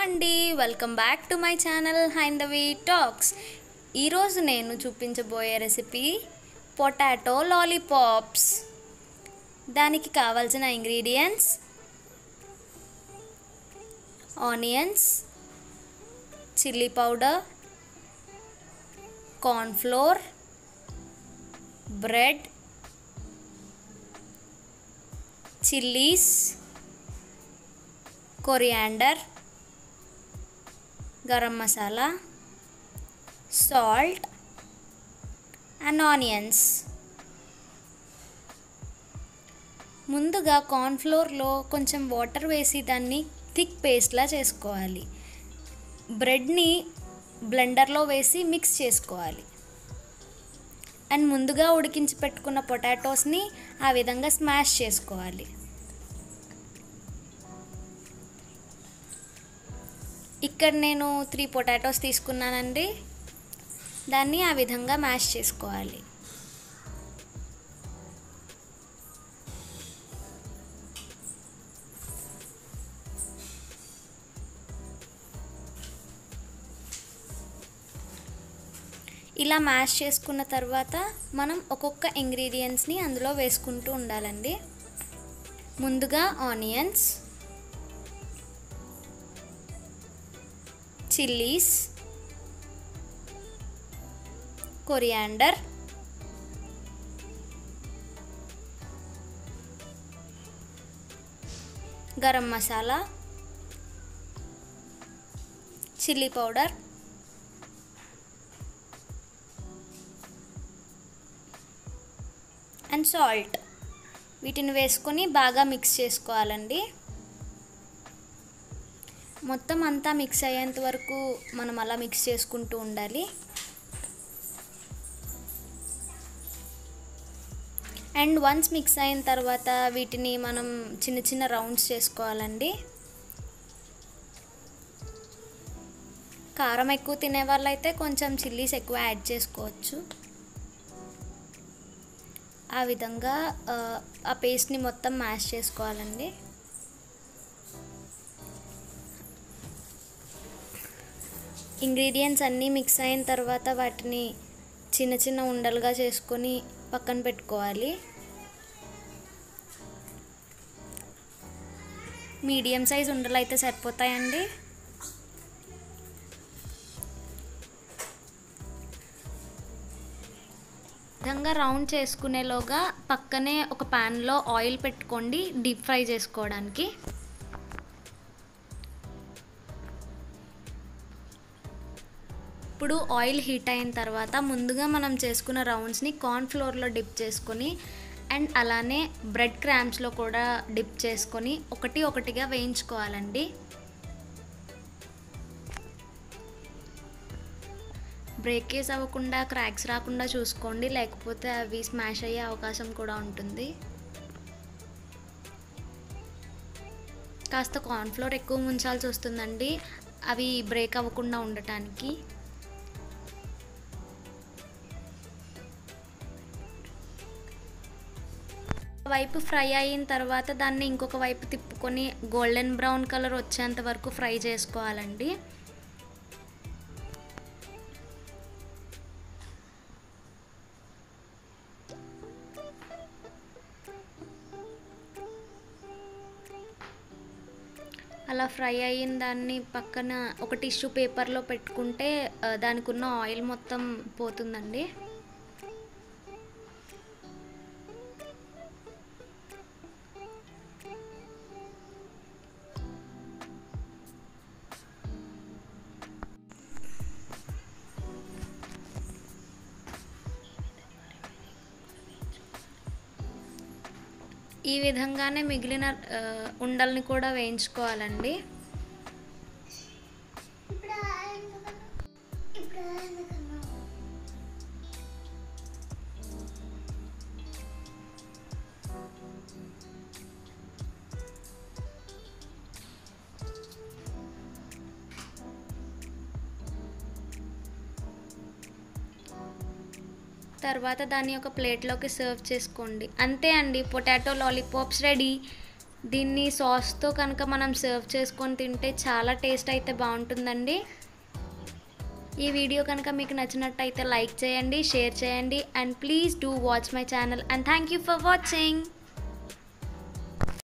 అండి welcome back to my channel Haindavi talks ఈరోజు నేను చూపించబోయే రెసిపీ పొటాటో లాలీపాప్స్ దానికి కావాల్సిన ingredients onions chilli powder cornflour bread chillies coriander garam masala salt and onions ముందుగా కార్న్ఫ్లోర్లో కొంచెం వాటర్ వేసి దాన్ని థిక్ పేస్ట్లా చేసుకోవాలి బ్రెడ్ని బ్లెండర్లో వేసి మిక్స్ చేసుకోవాలి అండ్ ముందుగా ఉడికించి పెట్టుకున్న పొటాటోస్ని ఆ విధంగా స్మాష్ చేసుకోవాలి ఇక్కడ నేను త్రీ పొటాటోస్ తీసుకున్నానండి దాన్ని ఆ విధంగా మ్యాష్ చేసుకోవాలి ఇలా మ్యాష్ చేసుకున్న తర్వాత మనం ఒక్కొక్క ఇంగ్రీడియంట్స్ని అందులో వేసుకుంటూ ఉండాలండి ముందుగా onions chillies coriander garam masala chilli powder and salt వీటిని వేసుకొని బాగా మిక్స్ చేసుకోవాలండి మొత్తం అంతా మిక్స్ అయ్యేంత వరకు మనం అలా మిక్స్ చేసుకుంటూ ఉండాలి అండ్ వన్స్ మిక్స్ అయిన తర్వాత వీటిని మనం చిన్న చిన్న రౌండ్స్ చేసుకోవాలండి కారం ఎక్కువ తినే వాళ్ళైతే కొంచెం చిల్లీస్ ఎక్కువ యాడ్ చేసుకోవచ్చు ఆ విధంగా ఆ పేస్ట్ని మొత్తం మ్యాష్ చేసుకోవాలండి ఇంగ్రీడియంట్స్ అన్నీ మిక్స్ అయిన తర్వాత వాటిని చిన్న చిన్న ఉండలుగా చేసుకొని పక్కన పెట్టుకోవాలి మీడియం సైజ్ ఉండలు అయితే సరిపోతాయండి విధంగా రౌండ్ చేసుకునేలోగా పక్కనే ఒక ప్యాన్లో ఆయిల్ పెట్టుకోండి డీప్ ఫ్రై చేసుకోవడానికి ఇప్పుడు ఆయిల్ హీట్ అయిన తర్వాత ముందుగా మనం చేసుకున్న రౌండ్స్ని కార్న్ ఫ్లోర్లో డిప్ చేసుకొని అండ్ అలానే బ్రెడ్ క్రామ్స్లో కూడా డిప్ చేసుకొని ఒకటి ఒకటిగా వేయించుకోవాలండి బ్రేకేజ్ అవ్వకుండా క్రాక్స్ రాకుండా చూసుకోండి లేకపోతే అవి స్మాష్ అయ్యే అవకాశం కూడా ఉంటుంది కాస్త కార్న్ఫ్లోర్ ఎక్కువ ముంచాల్సి వస్తుందండి అవి బ్రేక్ అవ్వకుండా ఉండటానికి వైపు ఫ్రై అయిన తర్వాత దాన్ని ఇంకొక వైపు తిప్పుకొని గోల్డెన్ బ్రౌన్ కలర్ వచ్చేంత వరకు ఫ్రై చేసుకోవాలండి అలా ఫ్రై అయిన దాన్ని పక్కన ఒక టిష్యూ పేపర్లో పెట్టుకుంటే దానికి ఉన్న ఆయిల్ మొత్తం పోతుందండి ఈ విధంగానే మిగిలిన ఉండల్ని కూడా వేయించుకోవాలండి తర్వాత దాన్ని ఒక ప్లేట్లోకి సర్వ్ చేసుకోండి అంతే అండి పొటాటో లాలీపాప్స్ రెడీ దీన్ని సాస్తో కనుక మనం సర్వ్ చేసుకొని తింటే చాలా టేస్ట్ అయితే బాగుంటుందండి ఈ వీడియో కనుక మీకు నచ్చినట్టయితే లైక్ చేయండి షేర్ చేయండి and please do watch my channel and thank you for watching